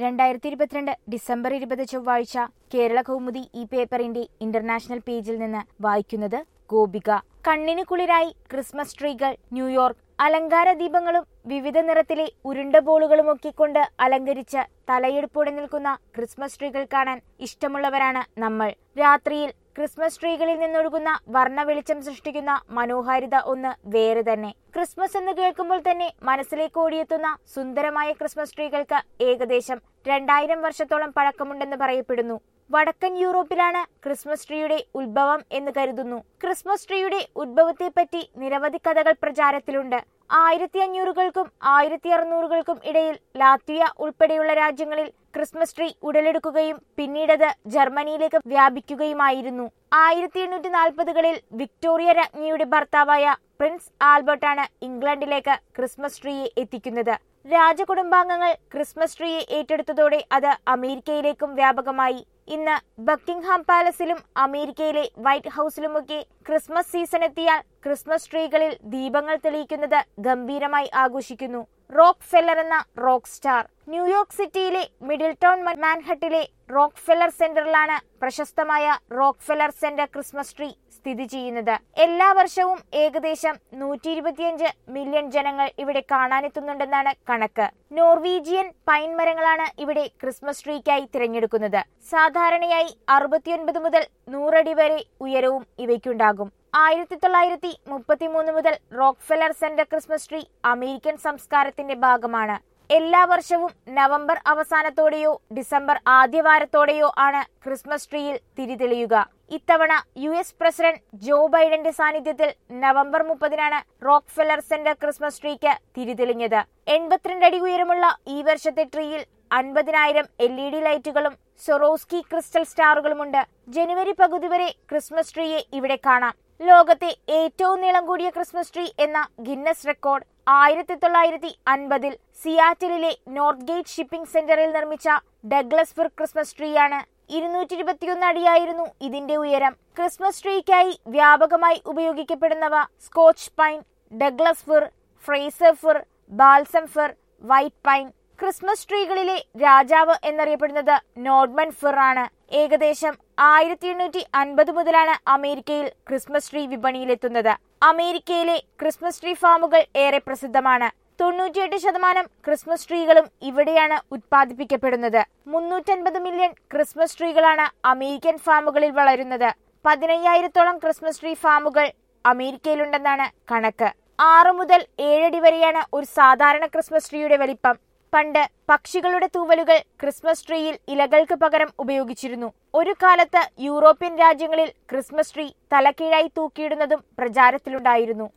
രണ്ടായിരത്തി ഇരുപത്തിരണ്ട് ഡിസംബർ ഇരുപത് ചൊവ്വാഴ്ച കേരള കൗമുദി ഈ പേപ്പറിന്റെ ഇന്റർനാഷണൽ പേജിൽ നിന്ന് വായിക്കുന്നത് ഗോപിക കണ്ണിന് കുളിരായി ക്രിസ്മസ് ട്രീകൾ ന്യൂയോർക്ക് അലങ്കാര ദീപങ്ങളും വിവിധ നിറത്തിലെ ഉരുണ്ട ബോളുകളുമൊക്കെ കൊണ്ട് അലങ്കരിച്ച് തലയെടുപ്പോടെ നിൽക്കുന്ന ക്രിസ്മസ് ട്രീകൾ കാണാൻ ഇഷ്ടമുള്ളവരാണ് നമ്മൾ രാത്രിയിൽ ക്രിസ്മസ് ട്രീകളിൽ നിന്നൊഴുകുന്ന വർണ്ണ വെളിച്ചം സൃഷ്ടിക്കുന്ന മനോഹാരിത ഒന്ന് വേറെ തന്നെ ക്രിസ്മസ് എന്ന് കേൾക്കുമ്പോൾ തന്നെ മനസ്സിലേക്ക് ഓടിയെത്തുന്ന സുന്ദരമായ ക്രിസ്മസ് ട്രീകൾക്ക് ഏകദേശം രണ്ടായിരം വർഷത്തോളം പഴക്കമുണ്ടെന്ന് പറയപ്പെടുന്നു വടക്കൻ യൂറോപ്പിലാണ് ക്രിസ്മസ് ട്രീയുടെ ഉത്ഭവം എന്ന് കരുതുന്നു ക്രിസ്മസ് ട്രീയുടെ ഉത്ഭവത്തെപ്പറ്റി നിരവധി കഥകൾ പ്രചാരത്തിലുണ്ട് ആയിരത്തി അഞ്ഞൂറുകൾക്കും ആയിരത്തി അറുന്നൂറുകൾക്കും ഇടയിൽ ലാത്വിയ ഉൾപ്പെടെയുള്ള രാജ്യങ്ങളിൽ ക്രിസ്മസ് ട്രീ ഉടലെടുക്കുകയും പിന്നീടത് ജർമ്മനിയിലേക്ക് വ്യാപിക്കുകയുമായിരുന്നു ആയിരത്തി എണ്ണൂറ്റി നാൽപ്പതുകളിൽ വിക്ടോറിയ രാജ്ഞിയുടെ ഭർത്താവായ പ്രിൻസ് ആൽബർട്ടാണ് ഇംഗ്ലണ്ടിലേക്ക് ക്രിസ്മസ് ട്രീയെ എത്തിക്കുന്നത് രാജകുടുംബാംഗങ്ങൾ ക്രിസ്മസ് ട്രീയെ ഏറ്റെടുത്തതോടെ അത് അമേരിക്കയിലേക്കും വ്യാപകമായി ഇന്ന് ബക്കിംഗ്ഹാം പാലസിലും അമേരിക്കയിലെ വൈറ്റ് ഹൌസിലുമൊക്കെ ക്രിസ്മസ് സീസൺ എത്തിയാൽ ക്രിസ്മസ് ട്രീകളിൽ ദീപങ്ങൾ തെളിയിക്കുന്നത് ഗംഭീരമായി ആഘോഷിക്കുന്നു റോക്ക് ഫെല്ലർ എന്ന റോക്ക് സ്റ്റാർ ന്യൂയോർക്ക് സിറ്റിയിലെ മിഡിൽ ടൗൺ മാൻഹട്ടിലെ റോക്ക് ഫെല്ലർ സെന്ററിലാണ് പ്രശസ്തമായ Rockefeller centre Christmas tree സ്ഥിതി ചെയ്യുന്നത് എല്ലാ വർഷവും ഏകദേശം നൂറ്റി ഇരുപത്തിയഞ്ച് മില്യൺ ജനങ്ങൾ ഇവിടെ കാണാനെത്തുന്നുണ്ടെന്നാണ് കണക്ക് നോർവീജിയൻ പൈൻ മരങ്ങളാണ് ഇവിടെ ക്രിസ്മസ് ട്രീക്കായി തിരഞ്ഞെടുക്കുന്നത് സാധാരണയായി അറുപത്തിയൊൻപത് മുതൽ നൂറടി വരെ ഉയരവും ഇവയ്ക്കുണ്ടാകും ആയിരത്തി തൊള്ളായിരത്തി മുപ്പത്തിമൂന്ന് മുതൽ Rockefeller centre Christmas tree American സംസ്കാരത്തിന്റെ ഭാഗമാണ് എല്ലാ വർഷവും നവംബർ അവസാനത്തോടെയോ ഡിസംബർ ആദ്യവാരത്തോടെയോ ആണ് ക്രിസ്മസ് ട്രീയിൽ തിരിതെളിയുക ഇത്തവണ യു എസ് പ്രസിഡന്റ് ജോ ബൈഡന്റെ സാന്നിധ്യത്തിൽ നവംബർ മുപ്പതിനാണ് റോക്ക്ഫെല്ലർ സെന്റർ ക്രിസ്മസ് ട്രീക്ക് തിരിതെളിഞ്ഞത് എൺപത്തിരണ്ട് അടി ഉയരമുള്ള ഈ വർഷത്തെ ട്രീയിൽ അൻപതിനായിരം എൽ ഇ ഡി ലൈറ്റുകളും സൊറോസ്കി ക്രിസ്റ്റൽ സ്റ്റാറുകളുമുണ്ട് ജനുവരി പകുതി വരെ ക്രിസ്മസ് ട്രീയെ ഇവിടെ കാണാം ലോകത്തെ ഏറ്റവും നീളം കൂടിയ ക്രിസ്മസ് ട്രീ എന്ന ഗിന്നസ് റെക്കോർഡ് ആയിരത്തി തൊള്ളായിരത്തി അൻപതിൽ സിയാറ്റിലിലെ നോർത്ത് ഗേറ്റ് ഷിപ്പിംഗ് സെന്ററിൽ നിർമ്മിച്ച ഡഗ്ലസ് ഫിർ ക്രിസ്മസ് ട്രീയാണ് ഇരുന്നൂറ്റി ഇരുപത്തിയൊന്ന് അടിയായിരുന്നു ഇതിന്റെ ഉയരം ക്രിസ്മസ് ട്രീക്കായി വ്യാപകമായി ഉപയോഗിക്കപ്പെടുന്നവ Scotch pine Douglas fir Fraser fir balsam fir white pine Christmas ട്രീകളിലെ രാജാവ് എന്നറിയപ്പെടുന്നത് നോർമൻ ഫിർ ആണ് ഏകദേശം ആയിരത്തി എണ്ണൂറ്റി അൻപത് മുതലാണ് അമേരിക്കയിൽ ക്രിസ്മസ് ട്രീ വിപണിയിലെത്തുന്നത് അമേരിക്കയിലെ ക്രിസ്മസ് ട്രീ ഫാമുകൾ ഏറെ പ്രസിദ്ധമാണ് തൊണ്ണൂറ്റിയെട്ട് ശതമാനം ക്രിസ്മസ് ട്രീകളും ഇവിടെയാണ് ഉത്പാദിപ്പിക്കപ്പെടുന്നത് മുന്നൂറ്റൻപത് മില്യൺ ക്രിസ്മസ് ട്രീകളാണ് അമേരിക്കൻ ഫാമുകളിൽ വളരുന്നത് പതിനയ്യായിരത്തോളം ക്രിസ്മസ് ട്രീ ഫാമുകൾ അമേരിക്കയിലുണ്ടെന്നാണ് കണക്ക് ആറ് മുതൽ ഏഴടി വരെയാണ് ഒരു സാധാരണ ക്രിസ്മസ് ട്രീയുടെ വലിപ്പം പണ്ട് പക്ഷികളുടെ തൂവലുകൾ ക്രിസ്മസ് ട്രീയിൽ ഇലകൾക്ക് പകരം ഉപയോഗിച്ചിരുന്നു ഒരു കാലത്ത് യൂറോപ്യൻ രാജ്യങ്ങളിൽ ക്രിസ്മസ് ട്രീ തലക്കീഴായി തൂക്കിയിടുന്നതും പ്രചാരത്തിലുണ്ടായിരുന്നു